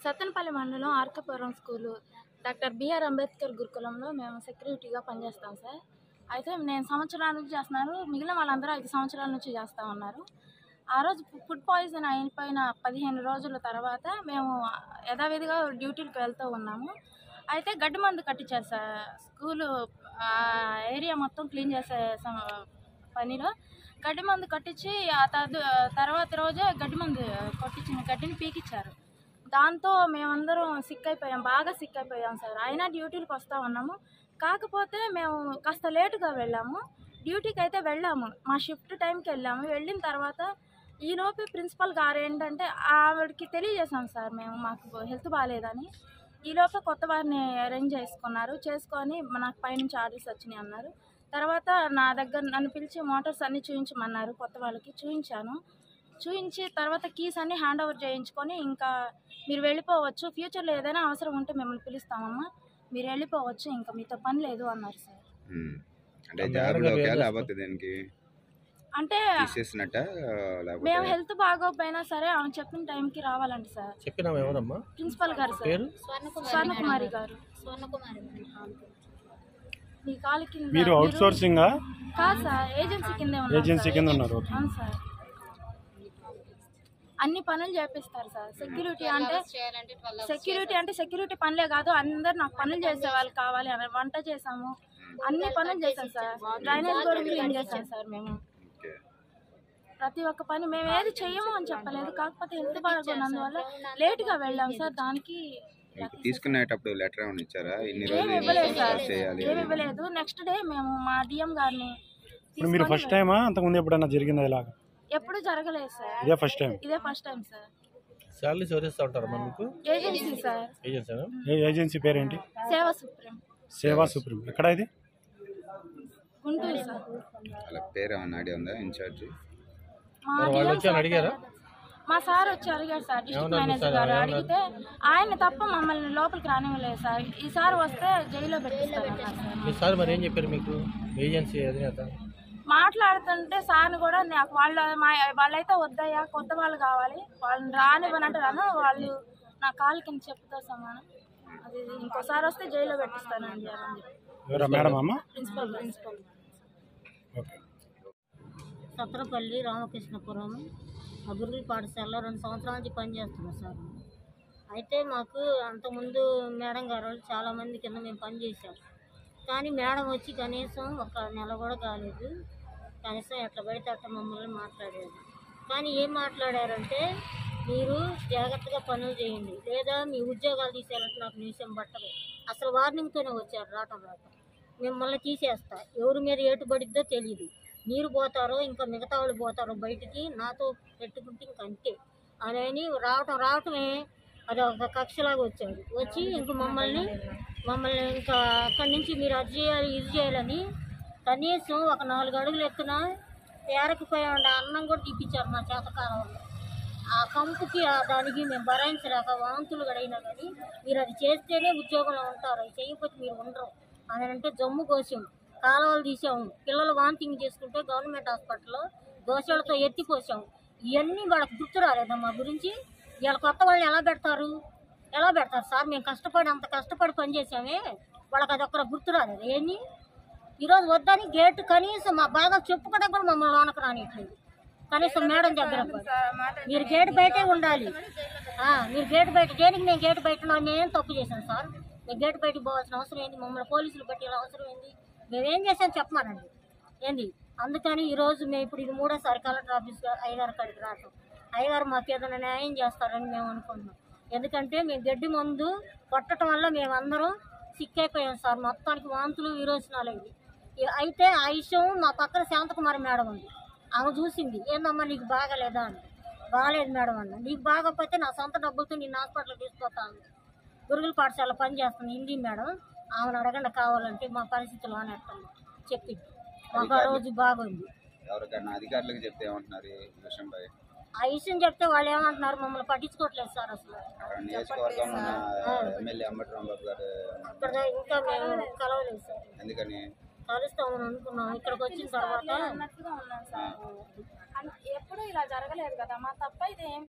సత్తెనపల్లి మండలం Arkapuram school doctor BR Ambedkar గురుకులంలో మేము సెక్యూరిటీగా పనిచేస్తాం సార్ అయితే నేను సంవత్సరాల నుంచి చేస్తున్నాను మిగిలిన వాళ్ళందరూ ఐదు సంవత్సరాల నుంచి చేస్తూ ఉన్నారు ఆ రోజు ఫుడ్ పాయిజన్ అయిపోయిన పదిహేను రోజుల తర్వాత మేము యథావిధిగా డ్యూటీలకు వెళ్తూ ఉన్నాము అయితే గడ్డి మందు కట్టించారు సార్ స్కూలు ఆ ఏరియా మొత్తం క్లీన్ చేసే సమ- పనిలో గడ్డి మందు కట్టించి ఆ తదు- తర్వాత రోజే గడ్డి మందు కొట్టించిన గడ్డిని పీకిచ్చారు దాంతో మేమందరం సిక్ అయిపోయాం బాగా సిక్ అయిపోయాం సార్ అయినా డ్యూటీలకు వస్తూ ఉన్నాము కాకపోతే మేము కాస్త లేటుగా వెళ్ళాము డ్యూటీకి అయితే వెళ్ళాము మా షిఫ్ట్ టైంకి వెళ్ళాము వెళ్ళిన తర్వాత ఈలోపే ప్రిన్సిపల్ గారు ఏంటంటే ఆవిడకి తెలియజేశాం సార్ మేము మాకు హెల్త్ బాగాలేదని ఈలోపే కొత్త వారిని అరేంజ్ చేసుకున్నారు చేసుకొని నాకు పైనుంచి ఆర్డర్స్ వచ్చినాయి అన్నారు తర్వాత నా దగ్గర నన్ను పిలిచి మోటార్స్ అన్నీ చూపించమన్నారు కొత్త వాళ్ళకి చూపించాను చూపించి తర్వాత కీస్ అన్ని హ్యాండ్ ఓవర్ చేయించుకొని ఇంకా మీరు వెళ్ళిపోవచ్చు ఫ్యూచర్లో ఏదైనా అవసరం ఉంటే మిమ్మల్ని పిలుస్తామమ్మా మీరు వెళ్ళిపోవచ్చు ఇంకా మీతో పని లేదు అన్నారు సార్ ఉమ్. అంటే ఆ మేడం జాబ్లోకి గారు ఏం లేకపోతే దీనికి అంటే తీసేసినట్ట మేము లేకపోతే హెల్త్ బాగోకపోయినా సరే ఆమె చెప్పిన టైంకి రావాలండి సార్ చెప్పినాము ఎవరమ్మా ప్రిన్సిపల్ గారు సార్ పేరు స్వర్ణకుమారి గారు మీ కాలు కింద మీరు అవుట్ సోర్సింగ్ కాదు సార్ ఏజెన్సీ కిందే ఉన్నారు ఏజెన్సీ సార్. కింద ఉన్నారు ఓకే. అవును సార్ అన్ని పనులు చేపిస్తారు సార్ సెక్యూరిటీ అంటే సెక్యూరిటీ అంటే సెక్యూరిటీ పనులే కాదు అందరు నాకు పనులు చేసే వాళ్ళు కావాలి అని వంట చేసాము అన్ని పనులు చేసాం సార్ డ్రైనేజ్ కూడా క్లీన్ చేసాం సార్ మేము ఓకే. ప్రతి ఒక్క పని మేము ఏది చెయ్యము అని చెప్పలేదు కాకపోతే హెల్త్ బాగున్నందువల్ల లేట్గా వెళ్ళాం సార్ దానికి మీకు తీసుకునేటప్పుడు లెటర్ ఏమైనా ఇచ్చారా ఇన్ని ఏమి రోజులు ఇవ్వలేదు సార్ చేయాలి ఏమి ఇవ్వలేదు నెక్స్ట్ డే మేము మా డిఎం గారిని ఇప్పుడు మీరు తీసుకొని ఫస్ట్ టైమా అంతకుముందు ఎప్పుడైనా జరిగిందా ఇలాగ ఎప్పుడు జరగలేదు సార్ ఇదే ఫస్ట్ టైం ఇదే ఫస్ట్ టైం సార్ శాలరీస్ ఎవరు ఇస్తా ఉంటారమ్మా మీకు ఏజెన్సీ సార్ ఏజెన్సీనా ఏ ఏజెన్సీ పేరేంటి సేవ సుప్రీం సేవా సుప్రీం ఎక్కడ ఇది గుంటూరు సార్ వాళ్ళ పేరు ఏమైనా ఐడియా ఉందా ఇన్ఛార్జ్ మా మరి వాళ్ళు DM వచ్చి సార్ అడిగారా? మా సార్ వచ్చి అడిగారు సార్ డిస్ట్రిక్ట్ ఏమన్నారు మేనేజర్ సార్? గారు ఏమన్నారు? అడిగితే ఆయన తప్ప మమ్మల్ని లోపలికి రానివ్వలేదు సార్ ఈసారి వస్తే జైల్లో పెట్టిస్తారన్నారు సార్ మీ సార్ మరి ఏం చెప్పారు మీకు ఏజెన్సీ అధినేత మాట్లాడుతుంటే సార్ని కూడా నాకు వాళ్ళ మా వాళ్ళైతే వద్దయ్యా కొత్త వాళ్ళు కావాలి వాళ్ళని రానివ్వనంటే రాను వాళ్ళు నా కాలు కింద చెప్పుతో సమానం అది ఇంకోసారి వస్తే జైల్లో పెట్టిస్తానండి అని చెప్పి ఎవరా మేడం అమ్మ principal principal okay Satrapalli Ramakrishnapuram అభివృద్ధి పాఠశాలలో రెండు సంవత్సరాల నుంచి పనిచేస్తున్నాం సార్ అయితే మాకు అంతకుముందు మేడం గారు వాళ్ళు చాలామంది కింద మేము పనిచేసాం కానీ మేడం వచ్చి కనీసం ఒక నెల కూడా కాలేదు కనీసం ఎట్లా పడితే అట్లా మమ్మల్ని మాట్లాడారు కానీ ఏం మాట్లాడారంటే మీరు జాగ్రత్తగా పనులు చేయండి లేదా మీ ఉద్యోగాలు తీసేయాలంటే నాకు నిమిషం పట్టదు అసలు వార్నింగ్తోనే వచ్చారు రావటం రావటం మిమ్మల్ని తీసేస్తా ఎవరి మీద ఏటు పడిద్దో తెలియదు మీరు పోతారో ఇంకా మిగతా వాళ్ళు పోతారో బయటికి నాతో పెట్టుకుంటే ఇంక అంతే అని రావటం రావటమే అది ఒక కక్షలాగా వచ్చాడు వచ్చి ఇంక మమ్మల్ని మమ్మల్ని ఇంకా అక్కడి నుంచి మీరు అది చేయాలి ఇది చేయాలని కనీసం ఒక నాలుగు అడుగులు ఎత్తున పేరకపోయా అన్నం కూడా తీపిచ్చారు మా చేతకాలంలో ఆ కంపుకి ఆ దానికి మేము భరాయించలేక వాంతులు గడైనా కానీ మీరు అది చేస్తేనే ఉద్యోగంలో ఉంటారు అది చేయకపోతే మీరు ఉండరు అని అంటే జమ్ము కోసాం కాలువలు తీసాము పిల్లలు వాంతింగ్ చేసుకుంటే గవర్నమెంట్ హాస్పిటల్లో దోశలతో ఎత్తిపోసాము ఇవన్నీ వాళ్ళకి గుర్తు రాలేదా మా గురించి వీళ్ళ కొత్త వాళ్ళని ఎలా పెడతారు ఎలా పెడతారు సార్ మేము కష్టపడి అంత కష్టపడి పనిచేసామే వాళ్ళకి అది ఒక్కరు గుర్తు రాలేదు ఏంటి ఈరోజు వద్దని గేట్ కనీసం మా బాగా చెప్పుకోవడం కూడా మమ్మల్ని లోనకు రానిట్లేదు కనీసం మేడం దగ్గర కూడా. మీరు గేట్ బయటే ఉండాలి ఆ, మీరు గేట్ బయట దేనికి నేను గేట్ బయట ఉన్నాను నేనేం తప్పు చేశాను సార్ నేను గేట్ బయటకు పోవాల్సిన అవసరం ఏంది మమ్మల్ని పోలీసులు పెట్టే అవసరం ఏంది మేమేం చేసాం చెప్పమానండి ఏంది అందుకని ఈరోజు మేము ఇప్పుడు ఇది మూడోసారి కలెక్టర్ ఆఫీస్ అయ్యగారి కాడికి రావటం అయ్యగారు మాకు ఏదైనా న్యాయం చేస్తారని మేము అనుకుంటున్నాం ఎందుకంటే మేము గడ్డి మందు కొట్టడం వల్ల మేమందరం సిక్ అయిపోయాం సార్ మొత్తానికి వాంతులు విరోచనాలు అయింది అయితే ఆ విషయం మా పక్కన శాంతకుమారి మేడం ఉంది ఆమె చూసింది ఏందమ్మా నీకు బాగాలేదా అని బాగాలేదు మేడం అన్న నీకు బాగోకపోతే నా సొంత డబ్బులతో నేను హాస్పిటల్ తీసుకొస్తాను గురుగుల పాఠశాల పని చేస్తుంది హిందీ మేడం ఆమెను అడగండి కావాలంటే మా పరిస్థితులు అనేస్తాను చెప్పింది మాకు ఆ రోజు బాగుంది ఎవరికైనా అధికారులకు చెప్తే ఏమంటున్నారు ఈ విషయంపై ఆ విషయం చెప్తే వాళ్ళు ఏమంటున్నారు మమ్మల్ని పట్టించుకోవట్లేదు సార్ అసలు అక్కడ నియోజకవర్గం మన ఎమ్మెల్యే అంబటి రాంబాబు గారు అక్కడ ఇంకా మేము కలవలేదు సార్ ఎందుకని కలుస్తామని అనుకున్నాం ఇక్కడికి వచ్చిన తర్వాత అన్నట్టుగా ఉన్నాం సార్ అన్- ఎప్పుడూ ఇలా జరగలేదు కదా మా తప్ప ఇది ఏం